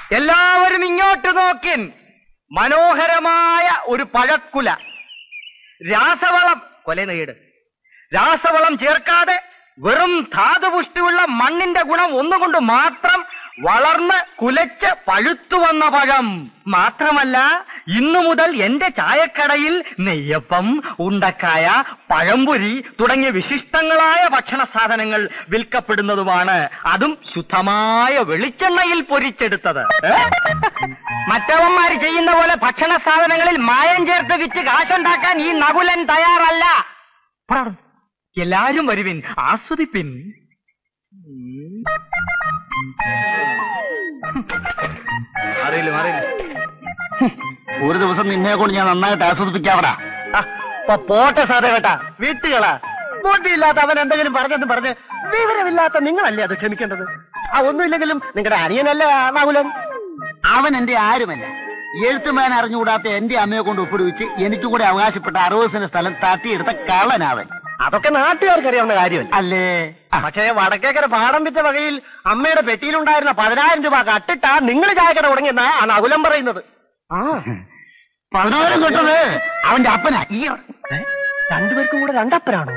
എല്ലാവരും ഇങ്ങോട്ട് നോക്കിൻ മനോഹരമായ ഒരു പഴക്കുല രാസവളം കൊല നെയ്ട് രാസവളം ചേർക്കാതെ വെറും ധാതുപുഷ്ടിയുള്ള മണ്ണിന്റെ ഗുണം ഒന്നുകൊണ്ട് മാത്രം വളർന്ന് കുലച്ച് പഴുത്തു വന്ന പഴം മാത്രമല്ല ഇന്നു മുതൽ എന്റെ ചായക്കടയിൽ നെയ്യപ്പം ഉണ്ടക്കായ പഴംപൊരി തുടങ്ങിയ വിശിഷ്ടങ്ങളായ ഭക്ഷണ സാധനങ്ങൾ വിൽക്കപ്പെടുന്നതുമാണ് അതും ശുദ്ധമായ വെളിച്ചെണ്ണയിൽ പൊരിച്ചെടുത്തത് ഏ? മറ്റവന്മാര് ചെയ്യുന്ന പോലെ ഭക്ഷണ സാധനങ്ങളിൽ മായം ചേർത്ത് വിറ്റ് കാശുണ്ടാക്കാൻ ഈ നകുലൻ തയ്യാറല്ല പോടാ അവിടുന്ന്. എല്ലാരും വരുവിൻ ആസ്വദിപ്പിൻ അറിയില്ല അറിയില്ല ഒരു ദിവസം നിന്നെ കൊണ്ട് ഞാൻ നന്നായിട്ട് ആസ്വദിപ്പിക്കാവടാ പോട്ടെ സാറേ കേട്ടാ വീട്ടുകളാ ബുദ്ധിയില്ലാത്ത അവൻ എന്തെങ്കിലും പറഞ്ഞെന്ന് പറഞ്ഞ് വിവരമില്ലാത്ത നിങ്ങളല്ലേ അത് ക്ഷമിക്കേണ്ടത് ആ ഒന്നുമില്ലെങ്കിലും നിങ്ങളുടെ അനിയനല്ലേ നാകുലൻ അവൻ എന്റെ ആരുമല്ല എഴുത്തുമാൻ അറിഞ്ഞുകൂടാത്ത എന്റെ അമ്മയെ കൊണ്ട് ഒപ്പിടുവിച്ച് എനിക്ക് കൂടെ അവകാശപ്പെട്ട അറുപത് സെന്റ് സ്ഥലം തട്ടിയെടുത്ത കള്ളനാവൻ അതൊക്കെ നാട്ടുകാർക്ക് അറിയാവുന്ന കാര്യമല്ല അല്ലേ പക്ഷേ വടക്കേക്കര പാടം വിറ്റ വകയിൽ അമ്മയുടെ പെട്ടിയിലുണ്ടായിരുന്ന പതിനായിരം രൂപ കട്ടിട്ടാ നിങ്ങൾ ചായക്കട തുടങ്ങിയെന്നാ ആ നകുലം പറയുന്നത് പതിനായിരം കിട്ടത് അവന്റെ അപ്പനാ ഈ രണ്ടുപേർക്കും കൂടെ രണ്ടപ്പരാണോ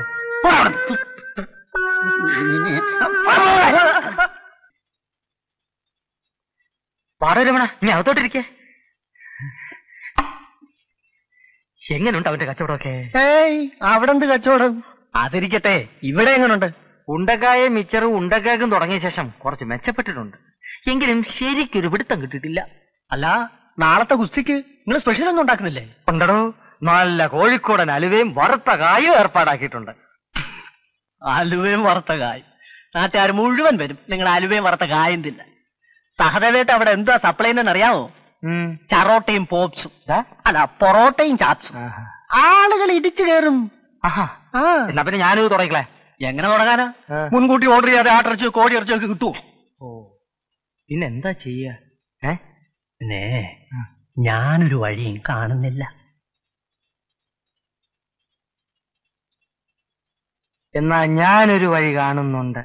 പാടരമണ നീ അകത്തോട്ടിരിക്കേ എങ്ങനുണ്ട് അവന്റെ കച്ചവടമൊക്കെ ഏയ് അവിടെ എന്ത് കച്ചവടം അതിരിക്കട്ടെ ഇവിടെ എങ്ങനുണ്ട് ഉണ്ടക്കായ മിച്ചറും ഉണ്ടക്കാക്കും തുടങ്ങിയ ശേഷം കുറച്ച് മെച്ചപ്പെട്ടിട്ടുണ്ട് എങ്കിലും ശരിക്കൊരു പിടുത്തം കിട്ടിയിട്ടില്ല അല്ല നാളത്തെ കുസ്തിക്ക് നിങ്ങൾ സ്പെഷ്യൽ ഒന്നും ഉണ്ടാക്കുന്നില്ലേ ഉണ്ടടോ നല്ല കോഴിക്കോടൻ അലുവയും വറുത്ത കായും ഏർപ്പാടാക്കിയിട്ടുണ്ട് അലുവയും വറുത്ത കായും നാട്ടുകാർ മുഴുവൻ വരും നിങ്ങൾ അലുവയും വറുത്ത കായും തില്ല സഹദേവേട്ട് അവിടെ എന്താ സപ്ലൈ അറിയാമോ ചറോട്ടയും പോപ്സും അല്ല പൊറോട്ടയും ചാപ്സും ആളുകൾ ഇടിച്ചു കയറും എന്നാ പിന്നെ ഞാനിത് തുടങ്ങിക്കളെ എങ്ങനെ തുടങ്ങാനാ മുൻകൂട്ടി ഓർഡർ ചെയ്യാതെ ആട്ടിറച്ചോ കോഴി ഇറച്ചോ ഒക്കെ കിട്ടുമോ ഓ പിന്നെ എന്താ ചെയ്യ ഏ പിന്നെ ഞാനൊരു വഴിയും കാണുന്നില്ല എന്നാ ഞാനൊരു വഴി കാണുന്നുണ്ട്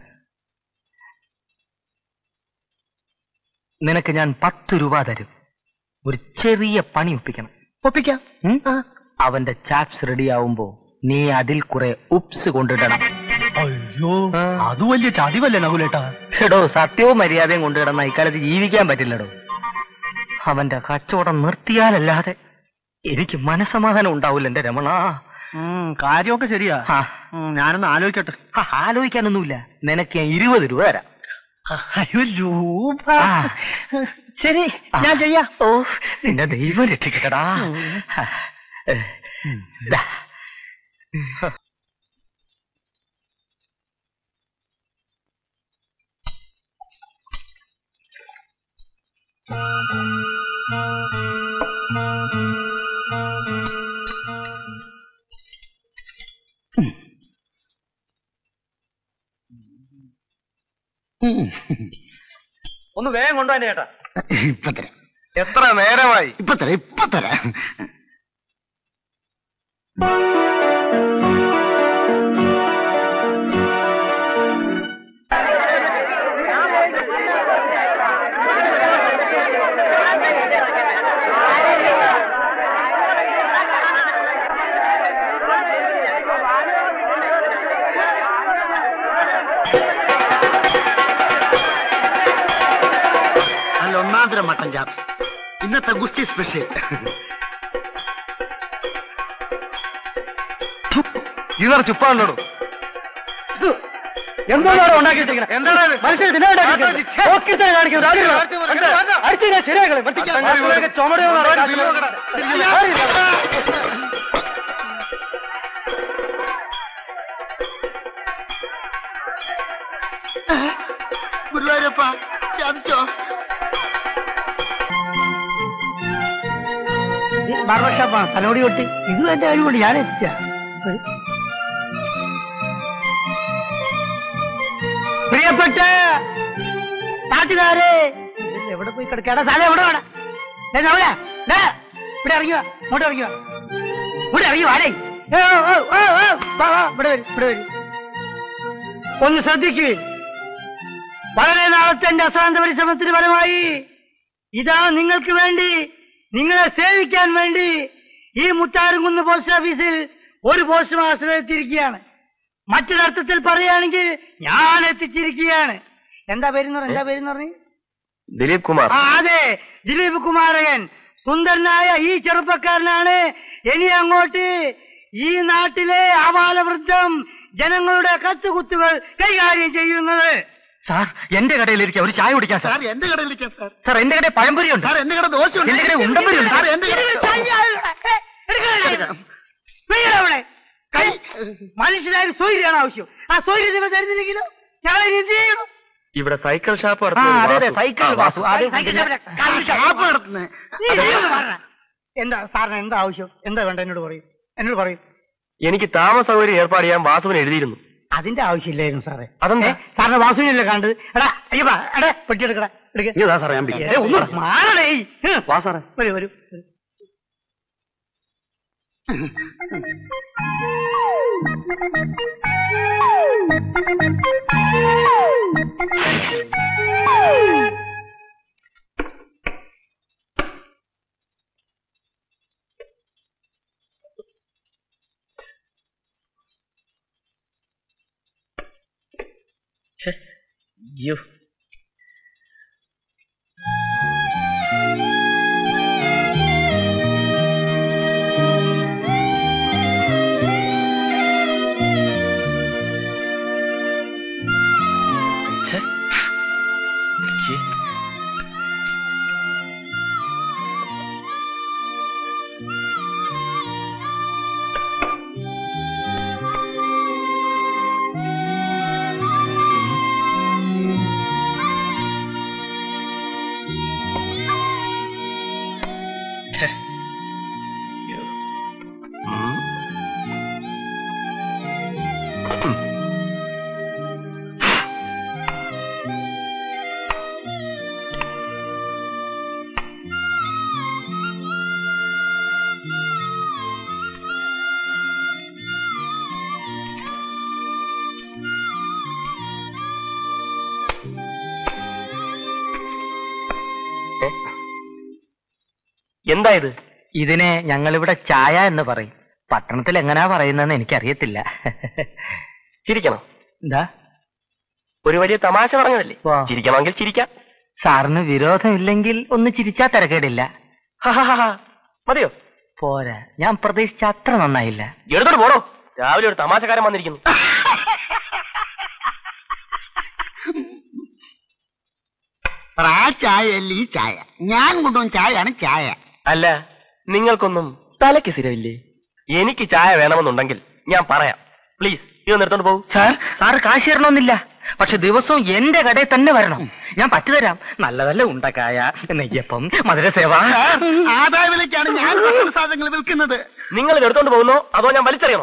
നിനക്ക് ഞാൻ പത്ത് രൂപ തരും ഒരു ചെറിയ പണി ഒപ്പിക്കണം ഒപ്പിക്കാം അവന്റെ ചാപ്സ് റെഡി ആവുമ്പോ നീ അതിൽ കുറെ ഉപ്സ് കൊണ്ടിടണം അയ്യോ അത് വലിയ ചതിവല്ലേ നകുലേട്ടാ എടോ സത്യവും മര്യാദയും കൊണ്ടിടന്ന ഇക്കാലത്ത് ജീവിക്കാൻ പറ്റില്ലടോ അവന്റെ കച്ചവടം നിർത്തിയാലല്ലാതെ എനിക്ക് മനസമാധാനം ഉണ്ടാവില്ല എന്റെ രമണ കാര്യമൊക്കെ ശരിയാ ഞാനൊന്ന് ആലോചിക്കട്ടെ ആലോചിക്കാനൊന്നുമില്ല നിനക്ക് ഞാൻ ഇരുപത് രൂപ തരാം അയ്യോ രൂപ ശരി ഞാൻ ചെയ്യാം ഓ നിന്റെ ദൈവം രക്ഷിക്കട്ടടാ ദാ. ഒന്ന് വേഗം കൊണ്ടുപോകാൻ ചേട്ടാ ഇപ്പൊ തരാം എത്ര നേരമായി ഇപ്പൊ തരാം ഇപ്പൊ തരാം നല്ല ഒന്നാന്തരം മട്ടൻ ചാപ്സ് ഇന്നത്തെ ഗുസ്തി സ്പെഷ്യൽ ഇവർ ചുപ്പാണല്ലോ എന്താണ് ഉണ്ടാക്കിയിട്ടിരിക്കുന്നത് എന്താണ് മനുഷ്യർ ഗുരുവായൂരപ്പ ചതിച്ചോ ബാർബർ ഷോപ്പാ തലോടി കൊട്ടി ഇത് എന്റെ കഴിവുണ്ട് ഞാൻ എത്തിച്ച പ്രിയപ്പെട്ട നാട്ടുകാരെ ഇതിൽ എവിടെ പോയി കിടക്കാടാ സ്ഥലം എവിടെ വേണം ദേ അവിടെ, ദേ, ഇവിടെ ഇറങ്ങിയോ ഇങ്ങോട്ട് ഇറങ്ങിയോ ഇവിടെ ഇറങ്ങി വാടേ ഓ, ഓ, ഓ, ഓ, വാ, വാ, ഇവിടെ വരും ഇവിടെ വരും ഒന്ന് ശ്രദ്ധിക്കുവിൻ വളരെ നാളത്തെ എന്റെ അശ്രാന്ത പരിശ്രമത്തിന് ഫലമായി ഇതാ നിങ്ങൾക്ക് വേണ്ടി നിങ്ങളെ സേവിക്കാൻ വേണ്ടി ഈ മുത്താറുംകുന്ന് പോസ്റ്റ് ഓഫീസിൽ ഒരു പോസ്റ്റ് മാസ്റ്റർ എത്തിയിരിക്കുകയാണ് മറ്റൊരർത്ഥത്തിൽ പറയുകയാണെങ്കിൽ ഞാൻ എത്തിച്ചിരിക്കുകയാണ് എന്താ പേരെന്ന് പറഞ്ഞു എന്താ പേരെന്ന് പറഞ്ഞു ദിലീപ് കുമാർ ആ അതെ ദിലീപ് കുമാരകൻ സുന്ദരനായ ഈ ചെറുപ്പക്കാരനാണ് ഇനി അങ്ങോട്ട് ഈ നാട്ടിലെ ആബാലവൃദ്ധം ജനങ്ങളുടെ കത്തുകുത്തുകൾ കൈകാര്യം ചെയ്യുന്നത് സാർ എന്റെ കടയിലിരിക്കാം ഒരു ചായ കുടിക്കാം സാർ സാർ എന്റെ കടയിലിരിക്കാം സാർ സാർ എന്റെ കടയിൽ പഴംപൊരി ഉണ്ട് സാർ എന്റെ കട ദോശയുണ്ട് എന്റെ കടയിൽ ഉണ്ടംപൊരിയുണ്ട്. സാർ എന്റെ അവിടെ കൈ മനുഷ്യനായ സ്വൈര്യാണ് ആവശ്യം ആ സ്വൈര്യ നിങ്ങൾ തരുന്നില്ലെങ്കിലോ ഞങ്ങൾ ഇനി എന്ത് ചെയ്യണം ഇവിടെ സൈക്കിൾ ഷാപ്പ് ആ, അതെ, അതെ, സൈക്കിൾ വാസു. അത് സൈക്കിൾ ചവിട്ടാ, കാലിൽ ഷാപ്പ് നടത്തുന്നത് നീ ഇതൊന്ന് പറ. എന്താ സാറിന് എന്താ ആവശ്യം എന്താ വേണ്ട എന്നോട് പറയും എന്നോട് പറയും എനിക്ക് താമസ സൗകര്യം ഏർപ്പാട് ചെയ്യാൻ വാസുവിന് എഴുതിയിരുന്നു അതിന്റെ ആവശ്യമില്ലായിരുന്നു സാറേ അതെന്താ? ഏ, സാറിന് വാസുവിനല്ലേ കണ്ടത് എടാ അയ്യപ്പാ എടാ പെട്ടിയെടുക്കടാ എടുക്ക ഇതാ സാറേ ഞാൻ പിടിക്കാം. ഏ, ഒന്ന് മാറണേ ഹ്. വാ സാറേ വരൂ വരൂ അയ്യോ ഛെ. ഛെ. ഛെ. അയ്യോ. ഉം. ഉം. ഏ? എന്താ ഇത് ഇതിനെ ഞങ്ങളിവിടെ ചായ എന്ന് പറയും പട്ടണത്തിൽ എങ്ങനെയാ പറയുന്നതെന്ന് എനിക്കറിയത്തില്ല ചിരിക്കണം എന്താ ഒരു വലിയ തമാശ പറഞ്ഞതല്ലേ വാ. ചിരിക്കണമെങ്കിൽ ചിരിക്കാം സാറിന് വിരോധമില്ലെങ്കിൽ ഒന്ന് ചിരിച്ചാ തിരക്കേടില്ല ഹഹഹഹ. മതിയോ പോരാ ഞാൻ പ്രതീക്ഷിച്ച അത്ര നന്നായില്ല എടുത്തോട്ട് പോണോ രാവിലെ ഒരു തമാശക്കാരൻ വന്നിരിക്കുന്നു ആ ചായ അല്ല ഈ ചായ ഞാൻ കൊണ്ടുവന്ന ചായയാണ് ചായ അല്ല നിങ്ങൾക്കൊന്നും തലയ്ക്ക് സ്ഥിരമില്ലേ എനിക്ക് ചായ വേണമെന്നുണ്ടെങ്കിൽ ഞാൻ പറയാം പ്ലീസ് ഇത് നിർത്തോണ്ട് പോകും സാർ സാറ് കാശ് തരണമെന്നില്ല പക്ഷെ ദിവസവും എന്റെ കടയിൽ തന്നെ വരണം ഞാൻ പറ്റുതരാം നല്ല നല്ല ഉണ്ടക്കായ നെയ്യപ്പം മധുരസേവ ആദായ വിലയ്ക്കാണ് ഞാൻ ഭക്ഷണ സാധനങ്ങൾ വിൽക്കുന്നത് നിങ്ങൾ ഇത് എടുത്തോണ്ട് പോകുന്നോ അതോ ഞാൻ വലിച്ചെറിയണോ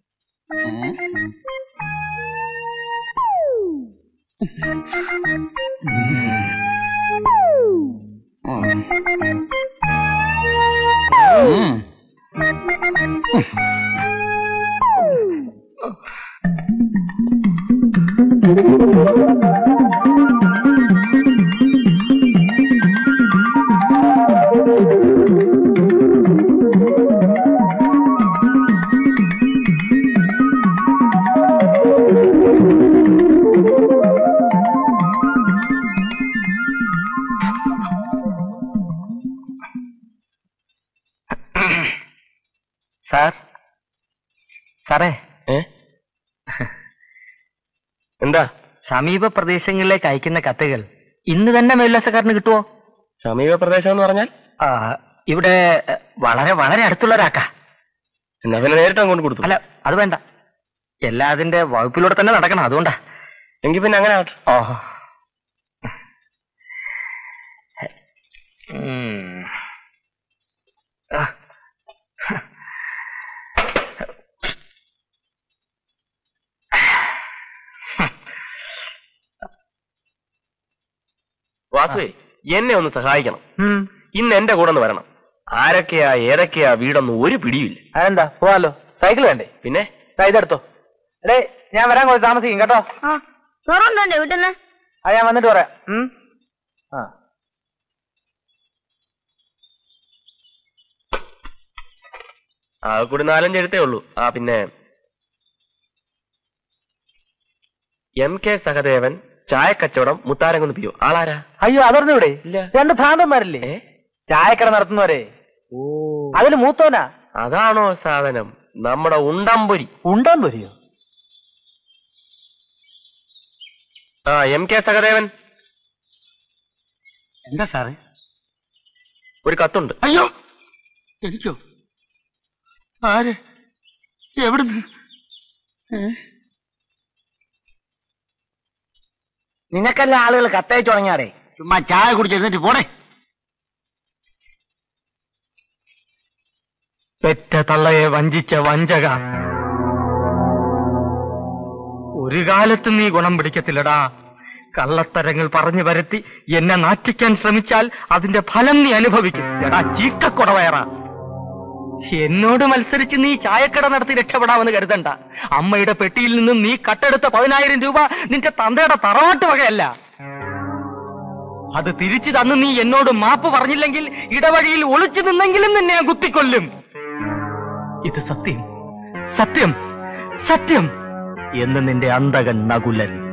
സാർ സാറേ ഏ എന്താ സമീപ പ്രദേശങ്ങളിലേക്ക് അയക്കുന്ന കത്തുകൾ ഇന്ന് തന്നെ മേലുല്ലാസക്കാരന് കിട്ടുമോ സമീപ പ്രദേശം എന്ന് പറഞ്ഞാൽ ആ, ഇവിടെ എ, വളരെ വളരെ അടുത്തുള്ള ഒരാക്കാ എന്നാ പിന്നെ നേരിട്ട് അങ്ങോട്ട് കൊടുത്തു അല്ല അത് വേണ്ട എല്ലാ അതിന്റെ വകുപ്പിലൂടെ തന്നെ നടക്കണം അതുകൊണ്ടാ എങ്കിൽ പിന്നെ അങ്ങനെ ആവട്ടെ ഓ ഉം. ആ. വാസുവേ എന്നെ ഒന്ന് സഹായിക്കണം ഉം. ഇന്ന് എന്റെ കൂടെ ഒന്ന് വരണം ആരൊക്കെയാ ഏതൊക്കെയാ വീടൊന്നും ഒരു പിടിയുമില്ല അതെന്താ പോവാലോ സൈക്കിൾ വേണ്ടേ പിന്നെ ദാ ഇതെടുത്തോ എടേ ഞാൻ വരാൻ കുറച്ച് താമസിക്കും കേട്ടോ ആ ചോറുണ്ടോ എന്റെ വീട്ടിൽ നിന്ന് ആ ഞാൻ വന്നിട്ട് പറയാം ഉം. ആ ആ കൂടി നാലഞ്ച് എഴുത്തേ ഉള്ളൂ ആ പിന്നെ എം കെ സഹദേവൻ ചായക്കച്ചവടം മുത്താരംകുന്ന് പിയോ ആളാരാ അയ്യോ അതറിഞ്ഞൂടെ ഇല്ല. രണ്ട് ഭ്രാന്തന്മാരില്ലേ ചായക്കട നടത്തുന്നവരെ ഓ അതില് മൂത്തോനാ അതാണോ സാധനം നമ്മുടെ ഉണ്ടംപൊരി ഉണ്ടാൻ വരിയോ ആ എം കെ സഹദേവൻ എന്താ സാറേ ഒരു കത്തുണ്ട് അയ്യോ എനിക്കോ ആര് എവിടുന്ന് ഏ? നിനക്കല്ല ആളുകൾ കത്തയച്ചു തുടങ്ങിയാറേ ചുമ്മാ ചായ കുടിച്ച് എന്നിട്ട് പോടെ പെറ്റ തള്ളയെ വഞ്ചിച്ച വഞ്ചക ഒരു കാലത്ത് നീ ഗുണം പിടിക്കത്തില്ലടാ കള്ളത്തരങ്ങൾ പറഞ്ഞു വരുത്തി എന്നെ നാറ്റിക്കാൻ ശ്രമിച്ചാൽ അതിന്റെ ഫലം നീ അനുഭവിക്കും എടാ ചീക്കക്കുടവയറ എന്നോട് മത്സരിച്ച് നീ ചായക്കട നടത്തി രക്ഷപ്പെടാമെന്ന് കരുതണ്ട അമ്മയുടെ പെട്ടിയിൽ നിന്നും നീ കട്ടെടുത്ത പതിനായിരം രൂപ നിന്റെ തന്തയുടെ തറവാട്ട് വകയല്ല അത് തിരിച്ചു തന്ന് നീ എന്നോട് മാപ്പ് പറഞ്ഞില്ലെങ്കിൽ ഇടവഴിയിൽ ഒളിച്ചു നിന്നെങ്കിലും നിന്നെ ഞാൻ കുത്തിക്കൊല്ലും ഇത് സത്യം സത്യം സത്യം എന്ന് നിന്റെ അന്തകൻ നകുലൻ